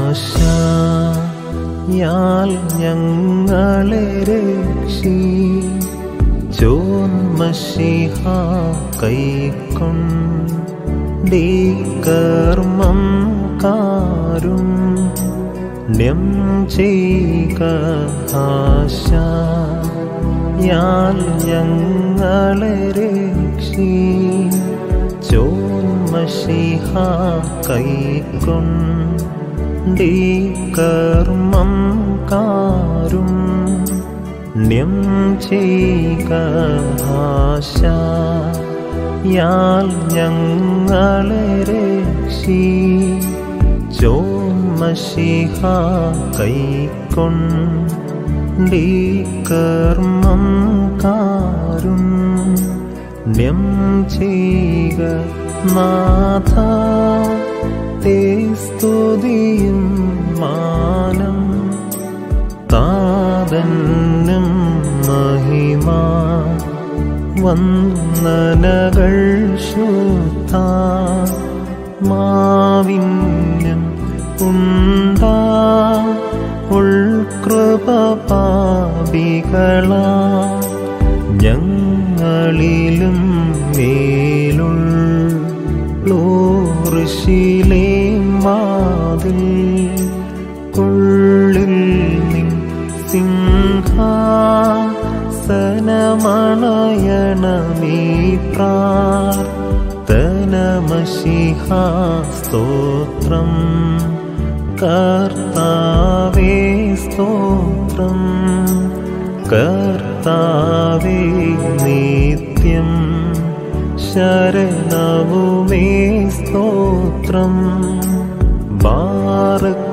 ആശയാൽ ഞങ്ങളെ രക്ഷി ചോന്മഷിഹ കൈക്കൊണ്ടീ കർമ്മം കാരും ണ്യം ചെയ്യുക ആശയാൽ ഞങ്ങളെ രക്ഷി ചോന്മഷിഹ കൈക്കൊണ്ടീ കർമ്മം കാരും ണ്യം ചെയ്യുക ആശയാൽ ഞങ്ങളെ രക്ഷി ചോന്മഷിഹ കൈക്കൊണ്ടീ കർമ്മം കാരും ണ്യം ചെയ്യുക നാഥ തേ സ്തുതിയും മാനം താതന്നും മഹിമ വന്ദനകൾ ശുദ്ധ മാവിന്യം ഉണ്ടാ ഉൾകൃപ പാപികളാ ഞങ്ങളിലും മേലുള്ളൂർശിലേ വാതിൽ ഉള്ളിൽ നിൻ സിംഹാസനമണയണമീ പ്രാർത്ഥനമശിഹ സ്തോത്രം കർത്താവേ സ്തോത്രം കർത്താവേ നിത്യം ശരണവുമേ സ്തോത്രം ബാറക്